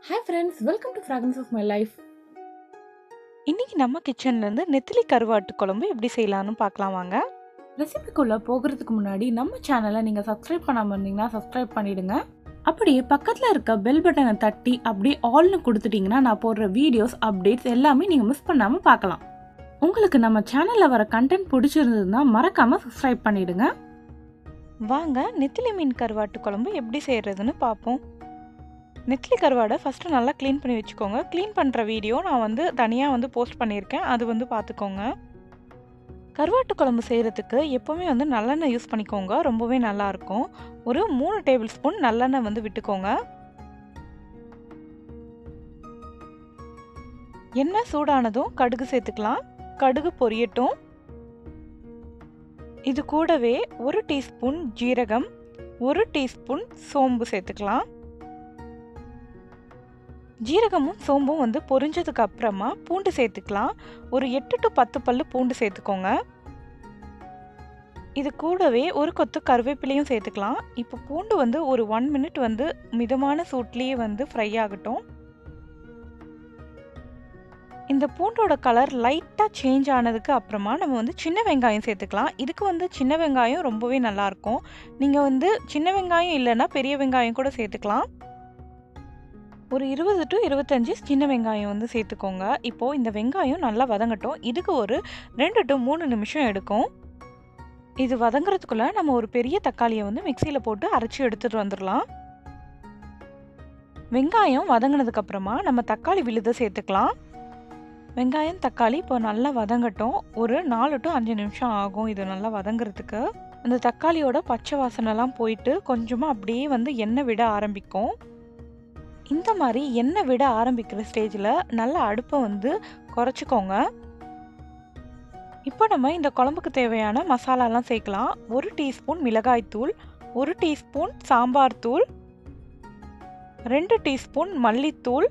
hi friends welcome to fragrance of my life இன்னைக்கு நம்ம கிச்சன்லேருந்து நெத்திலி கருவாட்டு குழம்பு எப்படி செய்யலாம்னு பார்க்கலாம் வாங்க ரெசிபிக்குள்ளே போகிறதுக்கு முன்னாடி நம்ம சேனலை நீங்கள் சப்ஸ்கிரைப் பண்ணாமல் இருந்தீங்கன்னா சப்ஸ்கிரைப் பண்ணிடுங்க அப்படியே பக்கத்தில் இருக்க பெல் பட்டனை தட்டி அப்படியே ஆல்னு கொடுத்துட்டிங்கன்னா நான் போடுற வீடியோஸ் அப்டேட்ஸ் எல்லாமே நீங்கள் மிஸ் பண்ணாமல் பார்க்கலாம் உங்களுக்கு நம்ம சேனலில் வர கண்டென்ட் பிடிச்சிருந்ததுன்னா மறக்காமல் சப்ஸ்கிரைப் பண்ணிடுங்க வாங்க நெத்திலி மீன் கருவாட்டு குழம்பு எப்படி செய்கிறதுன்னு பார்ப்போம் நெத்திலி கருவாடை ஃபஸ்ட்டு நல்லா க்ளீன் பண்ணி வச்சுக்கோங்க க்ளீன் பண்ணுற வீடியோ நான் வந்து தனியாக வந்து போஸ்ட் பண்ணியிருக்கேன் அது வந்து பார்த்துக்கோங்க கருவாட்டு குழம்பு செய்கிறதுக்கு எப்போவுமே வந்து நல்லெண்ணெய் யூஸ் பண்ணிக்கோங்க ரொம்பவே நல்லாயிருக்கும் ஒரு மூணு டேபிள் ஸ்பூன் நல்லெண்ணெய் வந்து விட்டுக்கோங்க எண்ணெய் சூடானதும் கடுகு சேர்த்துக்கலாம் கடுகு பொரியட்டும் இது கூடவே ஒரு டீஸ்பூன் ஜீரகம் ஒரு டீஸ்பூன் சோம்பு சேர்த்துக்கலாம் ஜீரகமும் சோம்பும் வந்து பொரிஞ்சதுக்கு அப்புறமா பூண்டு சேர்த்துக்கலாம் ஒரு எட்டு டு பத்து பல்லு பூண்டு சேர்த்துக்கோங்க இது கூடவே ஒரு கொத்து கருவேப்பிலையும் சேர்த்துக்கலாம் இப்போ பூண்டு வந்து ஒரு ஒன் மினிட் வந்து மிதமான சூட்லேயே வந்து ஃப்ரை ஆகட்டும் இந்த பூண்டோட கலர் லைட்டாக சேஞ்ச் ஆனதுக்கு அப்புறமா நம்ம வந்து சின்ன வெங்காயம் சேர்த்துக்கலாம் இதுக்கு வந்து சின்ன வெங்காயம் ரொம்பவே நல்லாயிருக்கும் நீங்கள் வந்து சின்ன வெங்காயம் இல்லைன்னா பெரிய வெங்காயம் கூட சேர்த்துக்கலாம் ஒரு இருபது டு இருபத்தஞ்சி சின்ன வெங்காயம் வந்து சேர்த்துக்கோங்க இப்போது இந்த வெங்காயம் நல்லா வதங்கட்டும் இதுக்கு ஒரு ரெண்டு டு மூணு நிமிஷம் எடுக்கும் இது வதங்குறதுக்குள்ளே நம்ம ஒரு பெரிய தக்காளியை வந்து மிக்சியில் போட்டு அரைச்சி எடுத்துகிட்டு வந்துடலாம் வெங்காயம் வதங்கினதுக்கு அப்புறமா நம்ம தக்காளி விழுத சேர்த்துக்கலாம் வெங்காயம் தக்காளி இப்போ நல்லா வதங்கட்டும் ஒரு நாலு டு அஞ்சு நிமிஷம் ஆகும் இது நல்லா வதங்குறதுக்கு அந்த தக்காளியோட பச்சை வாசனைலாம் போயிட்டு கொஞ்சமாக அப்படியே வந்து எண்ணெய் விட ஆரம்பிக்கும் இந்த மாதிரி எண்ணெய் விட ஆரம்பிக்கிற ஸ்டேஜில் நல்ல அடுப்பை வந்து குறைச்சிக்கோங்க இப்போ நம்ம இந்த குழம்புக்கு தேவையான மசாலாலாம் சேர்க்கலாம் ஒரு டீஸ்பூன் மிளகாய்த்தூள் ஒரு டீஸ்பூன் சாம்பார் தூள் ரெண்டு டீஸ்பூன் மல்லித்தூள்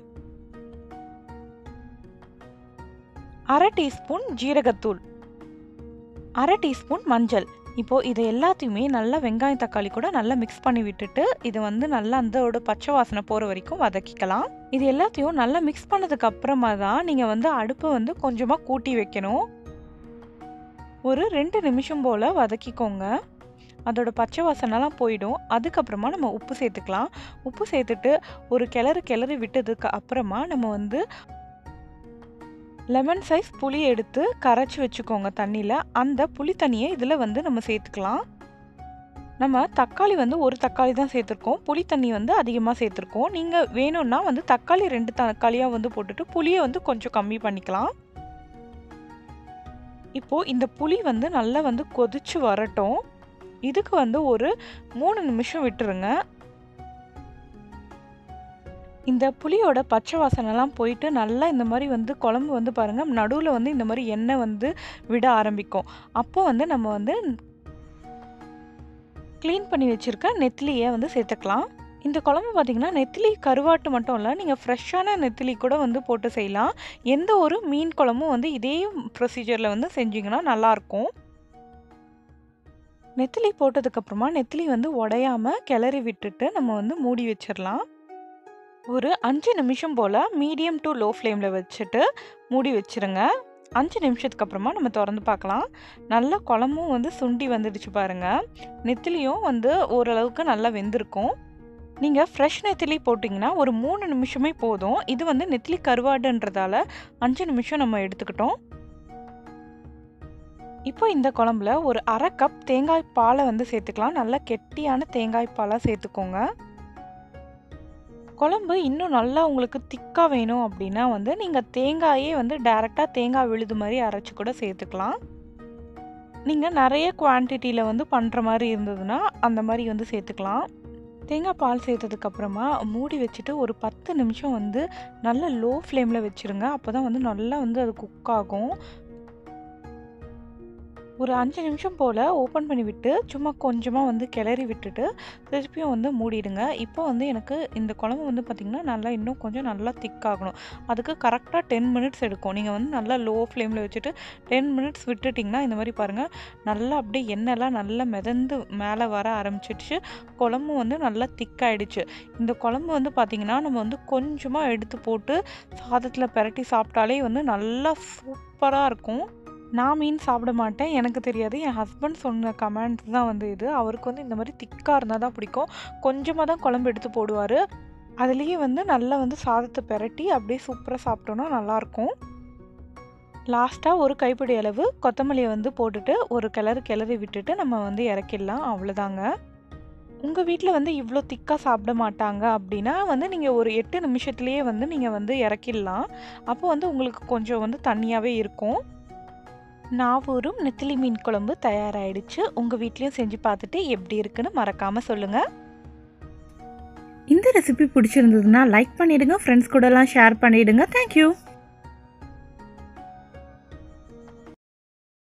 அரை டீஸ்பூன் ஜீரகத்தூள் அரை டீஸ்பூன் மஞ்சள் இப்போது இது எல்லாத்தையுமே நல்லா வெங்காயம் தக்காளி கூட நல்லா மிக்ஸ் பண்ணி விட்டுட்டு இது வந்து நல்லா அந்தோட பச்சை வாசனை போகிற வரைக்கும் வதக்கிக்கலாம் இது எல்லாத்தையும் நல்லா மிக்ஸ் பண்ணதுக்கு அப்புறமா தான் நீங்கள் வந்து அடுப்பை வந்து கொஞ்சமாக கூட்டி வைக்கணும் ஒரு ரெண்டு நிமிஷம் போல் வதக்கிக்கோங்க அதோட பச்சை வாசனைலாம் போயிடும் அதுக்கப்புறமா நம்ம உப்பு சேர்த்துக்கலாம் உப்பு சேர்த்துட்டு ஒரு கிளறு கிளறி விட்டதுக்கு அப்புறமா நம்ம வந்து லெமன் சைஸ் புளி எடுத்து கரைச்சி வச்சுக்கோங்க தண்ணியில் அந்த புளி தண்ணியை இதில் வந்து நம்ம சேர்த்துக்கலாம் நம்ம தக்காளி வந்து ஒரு தக்காளி தான் சேர்த்துருக்கோம் புளி தண்ணி வந்து அதிகமாக சேர்த்துருக்கோம் நீங்கள் வேணும்னா வந்து தக்காளி ரெண்டு தக்காளியாக வந்து போட்டுட்டு புளியை வந்து கொஞ்சம் கம்மி பண்ணிக்கலாம் இப்போது இந்த புளி வந்து நல்லா வந்து கொதிச்சு வரட்டும் இதுக்கு வந்து ஒரு மூணு நிமிஷம் விட்டுருங்க இந்த புளியோட பச்சை வாசனைலாம் போயிட்டு நல்லா இந்த மாதிரி வந்து குழம்பு வந்து பாருங்கள் நடுவில் வந்து இந்த மாதிரி எண்ணெய் வந்து விட ஆரம்பிக்கும் அப்போ வந்து நம்ம வந்து க்ளீன் பண்ணி வச்சுருக்க நெத்திலியை வந்து சேர்த்துக்கலாம் இந்த குழம்பு பார்த்திங்கன்னா நெத்திலி கருவாட்டு மட்டும் இல்லை நீங்கள் ஃப்ரெஷ்ஷான நெத்திலி கூட வந்து போட்டு செய்யலாம் எந்த ஒரு மீன் குழம்பும் வந்து இதே ப்ரொசீஜரில் வந்து செஞ்சிங்கன்னா நல்லாயிருக்கும் நெத்திலி போட்டதுக்கப்புறமா நெத்திலி வந்து உடையாமல் கிளறி விட்டுட்டு நம்ம வந்து மூடி வச்சிடலாம் ஒரு அஞ்சு நிமிஷம் போல் மீடியம் டு லோ ஃப்ளேமில் வச்சுட்டு மூடி வச்சுருங்க அஞ்சு நிமிஷத்துக்கு அப்புறமா நம்ம திறந்து பார்க்கலாம் நல்லா குழம்பும் வந்து சுண்டி வந்துடுச்சு பாருங்கள் நெத்திலியும் வந்து ஓரளவுக்கு நல்லா வெந்திருக்கும் நீங்கள் ஃப்ரெஷ் நெத்திலி போட்டிங்கன்னா ஒரு மூணு நிமிஷமே போதும் இது வந்து நெத்திலி கருவாடுன்றதால அஞ்சு நிமிஷம் நம்ம எடுத்துக்கிட்டோம் இப்போ இந்த குழம்புல ஒரு அரை கப் தேங்காய் பாலை வந்து சேர்த்துக்கலாம் நல்லா கெட்டியான தேங்காய் பாலாக சேர்த்துக்கோங்க குழம்பு இன்னும் நல்லா உங்களுக்கு திக்காக வேணும் அப்படின்னா வந்து நீங்கள் தேங்காயே வந்து டேரெக்டாக தேங்காய் விழுது மாதிரி அரைச்சி கூட சேர்த்துக்கலாம் நீங்கள் நிறைய குவான்டிட்டியில் வந்து பண்ணுற மாதிரி இருந்ததுன்னா அந்த மாதிரி வந்து சேர்த்துக்கலாம் தேங்காய் பால் சேர்த்ததுக்கப்புறமா மூடி வச்சுட்டு ஒரு பத்து நிமிஷம் வந்து நல்ல லோ ஃப்ளேமில் வச்சுருங்க அப்போ தான் வந்து நல்லா வந்து அது குக் ஆகும் ஒரு அஞ்சு நிமிஷம் போல் ஓப்பன் பண்ணி விட்டு சும்மா கொஞ்சமாக வந்து கிளறி விட்டுட்டு திருப்பியும் வந்து மூடிடுங்க இப்போ வந்து எனக்கு இந்த குழம்பு வந்து பார்த்திங்கன்னா நல்லா இன்னும் கொஞ்சம் நல்லா திக்காகணும் அதுக்கு கரெக்டாக டென் மினிட்ஸ் எடுக்கும் நீங்கள் வந்து நல்லா லோ ஃப்ளேமில் வச்சுட்டு டென் மினிட்ஸ் விட்டுட்டிங்கன்னா இந்த மாதிரி பாருங்கள் நல்லா அப்படியே எண்ணெய்லாம் நல்லா மிதந்து மேலே வர ஆரம்பிச்சிடுச்சு குழம்பு வந்து நல்லா திக்காயிடுச்சு இந்த குழம்பு வந்து பார்த்திங்கன்னா நம்ம வந்து கொஞ்சமாக எடுத்து போட்டு சாதத்தில் பிரட்டி சாப்பிட்டாலே வந்து நல்லா சூப்பராக இருக்கும் நான் மீன் சாப்பிட மாட்டேன் எனக்கு தெரியாது என் ஹஸ்பண்ட் சொன்ன கமெண்ட்ஸ் தான் வந்து இது அவருக்கு வந்து இந்த மாதிரி திக்காக இருந்தால் தான் பிடிக்கும் கொஞ்சமாக தான் குழம்பு எடுத்து போடுவார் அதுலேயே வந்து நல்லா வந்து சாதத்தை பெரட்டி அப்படியே சூப்பராக சாப்பிட்டோன்னா நல்லாயிருக்கும் லாஸ்ட்டாக ஒரு கைப்பிடி அளவு கொத்தமல்லியை வந்து போட்டுட்டு ஒரு கிளறு கிளறி விட்டுட்டு நம்ம வந்து இறக்கிடலாம் அவ்வளோதாங்க உங்கள் வீட்டில் வந்து இவ்வளோ திக்காக சாப்பிட மாட்டாங்க அப்படின்னா வந்து நீங்கள் ஒரு எட்டு நிமிஷத்துலேயே வந்து நீங்கள் வந்து இறக்கிடலாம் அப்போ வந்து உங்களுக்கு கொஞ்சம் வந்து தண்ணியாகவே இருக்கும் நாவூரும் நெத்திலி மீன் குழம்பு தயாராகிடுச்சு உங்கள் வீட்லேயும் செஞ்சு பார்த்துட்டு எப்படி இருக்குன்னு மறக்காமல் சொல்லுங்கள் இந்த ரெசிபி பிடிச்சிருந்ததுன்னா லைக் பண்ணிடுங்க ஃப்ரெண்ட்ஸ் கூடலாம் ஷேர் பண்ணிடுங்க தேங்க்யூ